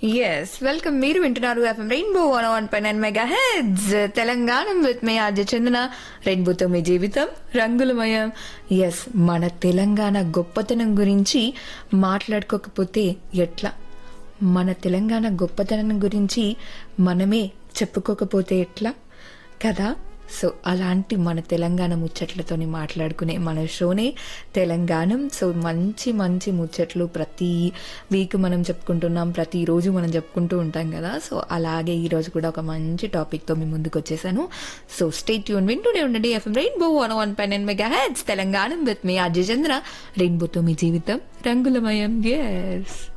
yes welcome మీరు వింటున్నారు FM Rainbow one one పై nine mega hits Telangana with me RJ Chandana రెయిన్బోతో మీ జీవితం రంగులమయం ఎస్ మన తెలంగాణ గొప్పతనం గురించి మాట్లాడుకోకపోతే ఎట్లా మన తెలంగాణ గొప్పతనం గురించి మనమే చెప్పుకోకపోతే ఎట్లా కదా సో అలాంటి మన తెలంగాణ ముచ్చట్లతోని మాట్లాడుకునే మన షోనే తెలంగాణం సో మంచి మంచి ముచ్చట్లు ప్రతి వీక్ మనం చెప్పుకుంటున్నాం ప్రతిరోజు మనం చెప్పుకుంటూ ఉంటాం కదా సో అలాగే ఈరోజు కూడా ఒక మంచి టాపిక్తో మీ ముందుకు వచ్చేసాను సో స్టేట్ ట్యూన్ వింటూనే ఉండండి ఎఫ్ఎం రెయిన్బో వన్ వన్ పై నైన్ మెగా హెడ్స్ తెలంగాణం విత్ మీ అజయ్ చంద్ర రెయిన్బోతో మీ జీవితం రంగులమయం ఎస్